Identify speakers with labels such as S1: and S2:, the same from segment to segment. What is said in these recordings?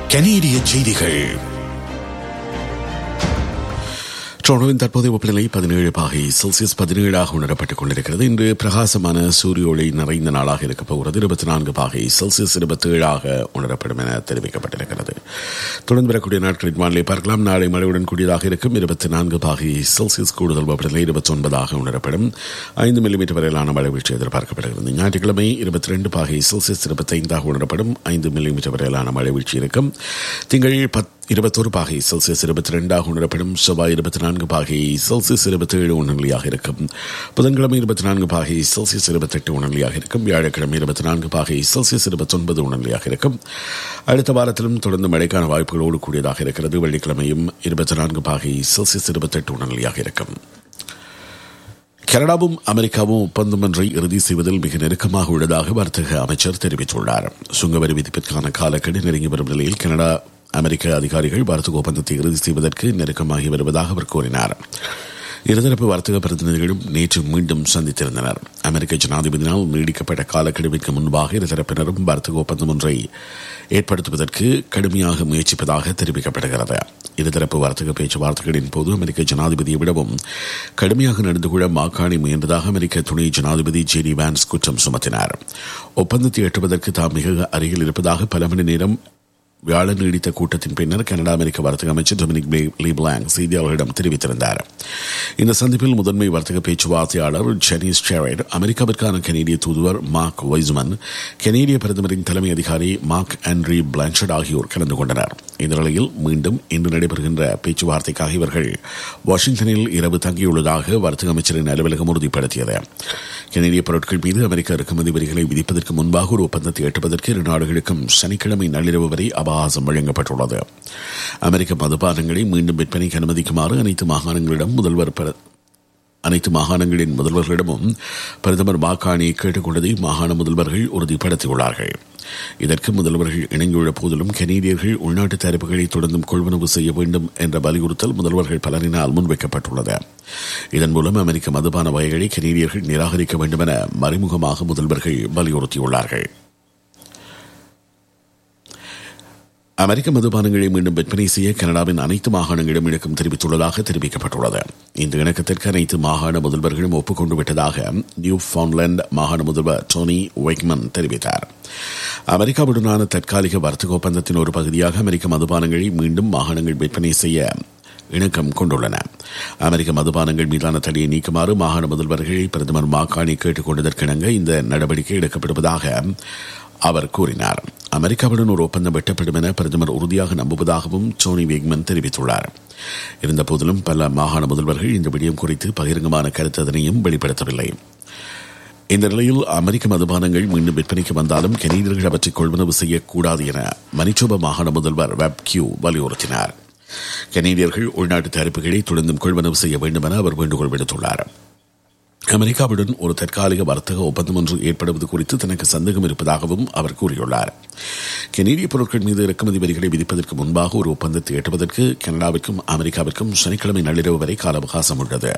S1: கனேடிய செய்திகள் டொரண்டோவின் தற்போதைய வெப்பநிலை பதினேழு பாகை செல்சியஸ் பதினேழாக உணரப்பட்டுக் கொண்டிருக்கிறது இன்று பிரகாசமான சூரிய ஒளி நிறைந்த நாளாக இருக்கப் போகிறது இருபத்தி நான்கு பாகை செல்சியஸ் இருபத்தி ஏழாக உணரப்படும் என தெரிவிக்கப்பட்டிருக்கிறது தொடர்ந்து வரக்கூடிய நாட்களின் வானிலை பார்க்கலாம் நாளை மழையுடன் கூடியதாக இருக்கும் இருபத்தி நான்கு பாகை செல்சியஸ் கூடுதல் வெப்பநிலை இருபத்தி ஒன்பதாக உணரப்படும் ஐந்து மில்லிமீட்டர் வரையிலான மழை வீழ்ச்சி எதிர்பார்க்கப்படுகிறது ஞாயிற்றுக்கிழமை இருபத்தி ரெண்டு பாகை செல்சியஸ் இருபத்தி ஐந்தாக உணரப்படும் ஐந்து மில்லிமீட்டர் வரையிலான மழை வீழ்ச்சி இருக்கும் திங்கள் பத் இருபத்தொரு பாகை செல்சியஸ் இருபத்தி ரெண்டாக உணரப்படும் செவ்வாய் இருபத்தி நான்கு பாகை செல்சியஸ் இருபத்தி ஏழு உணர்நிலையாக இருக்கும் புதன்கிழமை இருபத்தி நான்கு பாகை செல்சியஸ் இருபத்தெட்டு உணர்நிலையாக இருக்கும் வியாழக்கிழமை இருபத்தி நான்கு பாகை செல்சியஸ் இருபத்தொன்பது உணர்நிலையாக இருக்கும் அடுத்த வாரத்திலும் தொடர்ந்து மழைக்கான வாய்ப்புகளோடு கூடியதாக இருக்கிறது வெள்ளிக்கிழமையும் இருபத்தி நான்கு பாகை செல்சியஸ் இருபத்தெட்டு உணர்நிலையாக இருக்கும் கனடாவும் அமெரிக்காவும் ஒப்பந்தம் ஒன்றை இறுதி செய்வதில் மிக நெருக்கமாக உள்ளதாக வர்த்தக அமைச்சர் தெரிவித்துள்ளார் சுங்கவரி விதிப்பிற்கான காலக்கெடு நெருங்கி வரும் நிலையில் கனடா அமெரிக்க அதிகாரிகள் வர்த்தக ஒப்பந்தத்தை இறுதி செய்வதற்கு நெருக்கமாகி வருவதாக அவர் கூறினார் இருதரப்பு வர்த்தக பிரதிநிதிகளும் நேற்று மீண்டும் சந்தித்திருந்தனர் அமெரிக்க ஜனாதிபதியினால் நீடிக்கப்பட்ட காலக்கெடுவிற்கு முன்பாக இருதரப்பினரும் வர்த்தக ஒப்பந்தம் ஒன்றை ஏற்படுத்துவதற்கு கடுமையாக முயற்சிப்பதாக தெரிவிக்கப்படுகிறது இருதரப்பு வர்த்தக பேச்சுவார்த்தைகளின் போது அமெரிக்க ஜனாதிபதியை விடவும் கடுமையாக நடந்து கொள்ள மாக்காணி முயன்றதாக அமெரிக்க துணை ஜனாதிபதி ஜெரி வான்ஸ் குற்றம் சுமத்தினார் ஒப்பந்தத்தை எட்டுவதற்கு தாம் மிக அருகில் இருப்பதாக பல மணி நேரம் வியாழன் நீடித்த கூட்டத்தின் பின்னர் கனடா அமெரிக்க வர்த்தக அமைச்சர் டொமினிக் லீபிளாங் செய்தியாளர்களிடம் தெரிவித்திருந்தார் இந்த சந்திப்பில் முதன்மை வர்த்தக பேச்சுவார்த்தையாளர் ஜெனிஸ் சேரட் அமெரிக்காவிற்கான கனேடிய தூதுவர் மார்க் வைஸ்மன் கனேடிய பிரதமரின் தலைமை அதிகாரி மார்க் ஆண்ட்ரி பிளான்ஷட் ஆகியோர் கலந்து கொண்டனர் இந்த நிலையில் மீண்டும் இன்று நடைபெறுகின்ற பேச்சுவார்த்தைக்காக இவர்கள் வாஷிங்டனில் இரவு தங்கியுள்ளதாக வர்த்தக அமைச்சரின் அலுவலகம் உறுதிப்படுத்தியது கனேடிய பொருட்கள் மீது அமெரிக்க இறக்குமதி வரிகளை விதிப்பதற்கு முன்பாக ஒரு ஒப்பந்தத்தை எட்டுவதற்கு இரு நாடுகளுக்கும் சனிக்கிழமை நள்ளிரவு வரை அபகாசம் வழங்கப்பட்டுள்ளது அமெரிக்க மதுபானங்களை மீண்டும் விற்பனைக்கு அனுமதிக்குமாறு அனைத்து மாகாணங்களிடம் முதல்வர் அனைத்து மாகாணங்களின் முதல்வர்களிடமும் பிரதமர் மாக்காணியை கேட்டுக்கொண்டதை மாகாண முதல்வர்கள் உறுதிப்படுத்தியுள்ளார்கள் இதற்கு முதல்வர்கள் இணங்கியுள்ள போதிலும் கனேடியர்கள் உள்நாட்டு தயாரிப்புகளை தொடர்ந்தும் கொள்வனவு செய்ய வேண்டும் என்ற வலியுறுத்தல் முதல்வர்கள் பலரினால் முன்வைக்கப்பட்டுள்ளது இதன் மூலம் அமெரிக்க மதுபான வகைகளை கனேடியர்கள் நிராகரிக்க வேண்டும் என மறைமுகமாக முதல்வர்கள் வலியுறுத்தியுள்ளார்கள் அமெரிக்க மதுபானங்களை மீண்டும் விற்பனை செய்ய கனடாவின் அனைத்து மாகாணங்களிடம் இணக்கம் தெரிவித்துள்ளதாக தெரிவிக்கப்பட்டுள்ளது இந்த இணக்கத்திற்கு அனைத்து மாகாண முதல்வர்களும் ஒப்புக்கொண்டு விட்டதாக நியூ ஃபவுண்ட்லேண்ட் மாகாண முதல்வர் டோனி ஒய்க்மன் தெரிவித்தார் அமெரிக்காவுடனான தற்காலிக வர்த்தக ஒப்பந்தத்தின் ஒரு பகுதியாக அமெரிக்க மதுபானங்களை மீண்டும் மாகாணங்கள் விற்பனை செய்ய இணக்கம் கொண்டுள்ளன அமெரிக்க மதுபானங்கள் மீதான தடையை நீக்குமாறு மாகாண முதல்வர்களை பிரதமர் மாகாணி கேட்டுக் கொண்டதற்கிணங்க இந்த நடவடிக்கை எடுக்கப்படுவதாக அவர் கூறினார் அமெரிக்காவுடன் ஒரு ஒப்பந்தம் வெட்டப்படும் என பிரதமர் உறுதியாக நம்புவதாகவும் டோனி வேக்மன் தெரிவித்துள்ளார் இருந்தபோதிலும் பல மாகாண முதல்வர்கள் இந்த விடயம் குறித்து பகிரங்கமான கருத்து அதனையும் வெளிப்படுத்தவில்லை இந்த நிலையில் அமெரிக்க மதுபானங்கள் மீண்டும் விற்பனைக்கு வந்தாலும் கனேடியர்கள் அவற்றை கொள்வனவு செய்யக்கூடாது என மனிச்சோப மாகாண முதல்வர் வெப் கியூ வலியுறுத்தினார் கனேடியர்கள் உள்நாட்டு தயாரிப்புகளை தொடர்ந்தும் கொள்வனவு செய்ய வேண்டும் என அவர் வேண்டுகோள் விடுத்துள்ளார் அமெரிக்காவுடன் ஒரு தற்காலிக வர்த்தக ஒப்பந்தம் ஒன்று ஏற்படுவது குறித்து தனக்கு சந்தேகம் இருப்பதாகவும் அவர் கூறியுள்ளார் கெனேடிய பொருட்கள் மீது இறக்குமதி வரிகளை விதிப்பதற்கு முன்பாக ஒரு ஒப்பந்தத்தை எட்டுவதற்கு கனடாவிற்கும் அமெரிக்காவிற்கும் சனிக்கிழமை நள்ளிரவு வரை கால அவகாசம் உள்ளது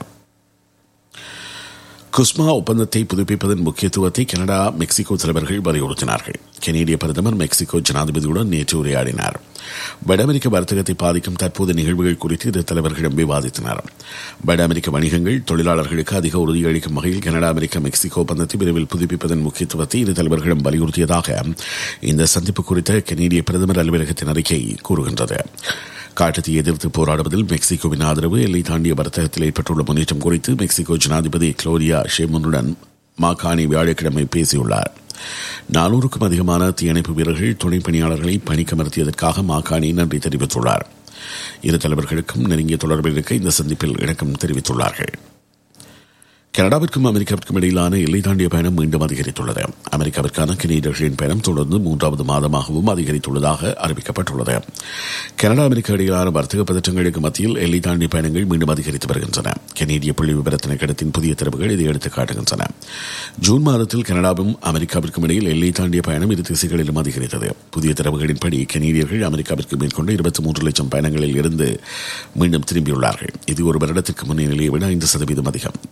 S1: குஸ்மா ஒப்பந்தத்தை புதுப்பிப்பதன் முக்கியத்துவத்தை கனடா மெக்சிகோ தலைவர்கள் வலியுறுத்தினார்கள் கெனேடிய பிரதமர் மெக்சிகோ ஜனாதிபதியுடன் நேற்று உரையாடினார் வட அமெரிக்க வர்த்தகத்தை பாதிக்கும் தற்போது நிகழ்வுகள் குறித்து இரு தலைவர்களிடம் விவாதித்தனர் வட அமெரிக்க வணிகங்கள் தொழிலாளர்களுக்கு அதிக உறுதியளிக்கும் வகையில் கனடா அமெரிக்க மெக்சிகோ ஒப்பந்தத்தை விரைவில் புதுப்பிப்பதன் முக்கியத்துவத்தை இரு தலைவர்களிடம் வலியுறுத்தியதாக இந்த சந்திப்பு குறித்த கெனேடிய பிரதமர் அலுவலகத்தின் அறிக்கை கூறுகின்றது காட்டுத்தீ எதிர்த்து போராடுவதில் மெக்சிகோவின் ஆதரவு எல்லை தாண்டிய வர்த்தகத்தில் ஏற்பட்டுள்ள முன்னேற்றம் குறித்து மெக்சிகோ ஜனாதிபதி குளோரியா ஷேமுனுடன் மாகாணி வியாழக்கிழமை பேசியுள்ளார் நானூறுக்கும் அதிகமான தீயணைப்பு வீரர்கள் துணை பணியாளர்களை பணிக்கமர்த்தியதற்காக மாகாணி நன்றி தெரிவித்துள்ளார் இரு தலைவர்களுக்கும் நெருங்கிய தொடர்பில் இருக்க இந்த சந்திப்பில் இணக்கம் தெரிவித்துள்ளார்கள் கனடாவிற்கும் அமெரிக்காவிற்கும் இடையிலான எல்லை தாண்டிய பயணம் மீண்டும் அதிகரித்துள்ளது அமெரிக்காவிற்கான கனேடியர்களின் பயணம் தொடர்ந்து மூன்றாவது மாதமாகவும் அதிகரித்துள்ளதாக அறிவிக்கப்பட்டுள்ளது கனடா அமெரிக்கா இடையிலான வர்த்தக பதற்றங்களுக்கு மத்தியில் எல்லை தாண்டிய பயணங்கள் மீண்டும் அதிகரித்து வருகின்றன கனேடிய புள்ளி விவர திணைக்களத்தின் புதிய தரவுகள் இதை எடுத்து காட்டுகின்றன ஜூன் மாதத்தில் கனடாவும் அமெரிக்காவிற்கும் இடையில் எல்லை தாண்டிய பயணம் இரு திசைகளிலும் அதிகரித்தது புதிய தரவுகளின்படி கனேடியர்கள் அமெரிக்காவிற்கு மேற்கொண்ட இருபத்தி மூன்று லட்சம் பயணங்களில் இருந்து மீண்டும் திரும்பியுள்ளார்கள் இது ஒரு வருடத்திற்கு முன்னே நிலையை விட ஐந்து சதவீதம் அதிகம் தொடர்ந்து பதினைந்து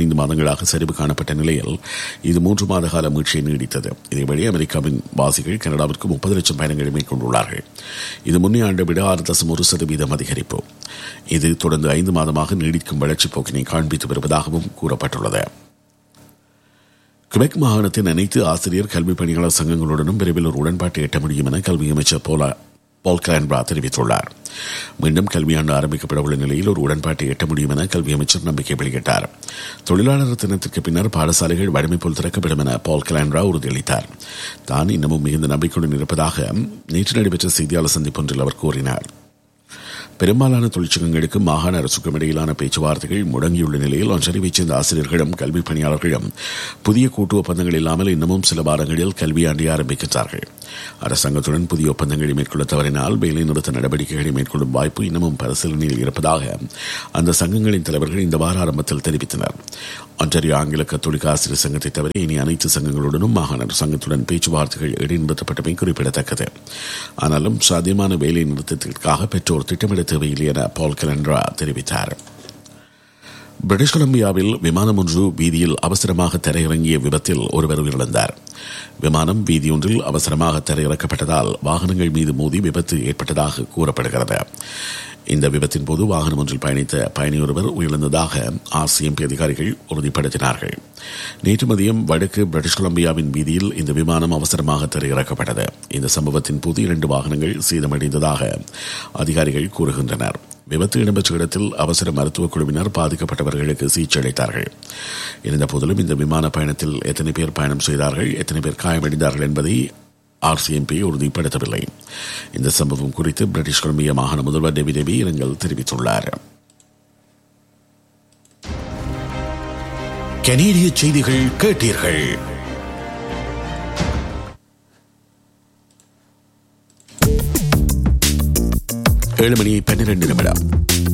S1: பதினைந்து மாதங்களாக சரிவு காணப்பட்ட நிலையில் இது மூன்று மாத கால மீட்சியை நீடித்தது இதேவழி அமெரிக்காவின் வாசிகள் கனடாவிற்கு முப்பது லட்சம் பயணங்களை மேற்கொண்டுள்ளார்கள் இது முன்னே ஆண்டை விட ஆறு தசம் ஒரு சதவீதம் அதிகரிப்பு இது தொடர்ந்து ஐந்து மாதமாக நீடிக்கும் வளர்ச்சிப் போக்கினை காண்பித்து வருவதாகவும் கூறப்பட்டுள்ளது கிபெக் மாகாணத்தின் அனைத்து ஆசிரியர் கல்வி பணியாளர் சங்கங்களுடனும் விரைவில் ஒரு உடன்பாட்டை எட்ட முடியும் என கல்வி அமைச்சர் போலா பால் கிளான்பா தெரிவித்துள்ளார் மீண்டும் கல்வியாண்டு ஆரம்பிக்கப்பட உள்ள நிலையில் ஒரு உடன்பாட்டை எட்ட முடியும் என கல்வி அமைச்சர் நம்பிக்கை வெளியிட்டார் தொழிலாளர் தினத்திற்கு பின்னர் பாடசாலைகள் வலிமை போல் திறக்கப்படும் என பால் கிளான்ரா உறுதியளித்தார் தான் இன்னமும் மிகுந்த நம்பிக்கையுடன் இருப்பதாக நேற்று நடைபெற்ற செய்தியாளர் சந்திப்பொன்றில் அவர் கூறினார் பெரும்பாலான தொழிற்சங்கங்களுக்கும் மாகாண அரசுக்கும் இடையிலான பேச்சுவார்த்தைகள் முடங்கியுள்ள நிலையில் ஒன்றறிவைச் சேர்ந்த ஆசிரியர்களும் கல்வி பணியாளர்களும் புதிய கூட்டு ஒப்பந்தங்கள் இல்லாமல் இன்னமும் சில வாரங்களில் கல்வியாண்டை ஆரம்பிக்கின்றார்கள் அரசாங்கத்துடன் புதிய ஒப்பந்தங்களை மேற்கொள்ள தவறினால் வேலை நிறுத்த நடவடிக்கைகளை மேற்கொள்ளும் வாய்ப்பு இன்னமும் பரிசீலனையில் இருப்பதாக அந்த சங்கங்களின் தலைவர்கள் இந்த வார ஆரம்பத்தில் தெரிவித்தனர் ஒன்றாரியோ ஆங்கில கத்தோலிக்க ஆசிரியர் சங்கத்தை தவிர இனி அனைத்து சங்கங்களுடனும் மாகாண சங்கத்துடன் பேச்சுவார்த்தைகள் இடைநிறுத்தப்பட்டமை குறிப்பிடத்தக்கது ஆனாலும் சாத்தியமான வேலை நிறுத்தத்திற்காக பெற்றோர் திட்டமிட தேவையில்லை என பால் கலண்ட்ரா தெரிவித்தார் பிரிட்டிஷ் கொலம்பியாவில் விமானம் ஒன்று வீதியில் அவசரமாக தரையிறங்கிய விபத்தில் ஒருவர் உயிரிழந்தார் விமானம் வீதியொன்றில் அவசரமாக தரையிறக்கப்பட்டதால் வாகனங்கள் மீது மோதி விபத்து ஏற்பட்டதாக கூறப்படுகிறது இந்த விபத்தின் போது வாகனம் ஒன்றில் பயணித்த பயணி ஒருவர் உயிரிழந்ததாக ஆர்சிஎம்பி அதிகாரிகள் உறுதிப்படுத்தினார்கள் நேற்று மதியம் வடக்கு பிரிட்டிஷ் கொலம்பியாவின் வீதியில் இந்த விமானம் அவசரமாக திரையிறக்கப்பட்டது இந்த சம்பவத்தின் போது இரண்டு வாகனங்கள் சேதமடைந்ததாக அதிகாரிகள் கூறுகின்றனர் விபத்து இடம்பெற்ற இடத்தில் அவசர மருத்துவக் குழுவினர் பாதிக்கப்பட்டவர்களுக்கு சிகிச்சை அளித்தார்கள் இருந்த போதிலும் இந்த விமான பயணத்தில் எத்தனை பேர் பயணம் செய்தார்கள் எத்தனை பேர் காயமடைந்தார்கள் என்பதை ஆர்சிஎம்பி உறுதிப்படுத்தவில்லை இந்த சம்பவம் குறித்து பிரிட்டிஷ் கொலம்பியா மாகாண முதல்வர் டெவி டெவி இரங்கல் தெரிவித்துள்ளார் கனேடிய செய்திகள் கேட்டீர்கள் ஏழு மணி பன்னிரண்டு நிமிடம்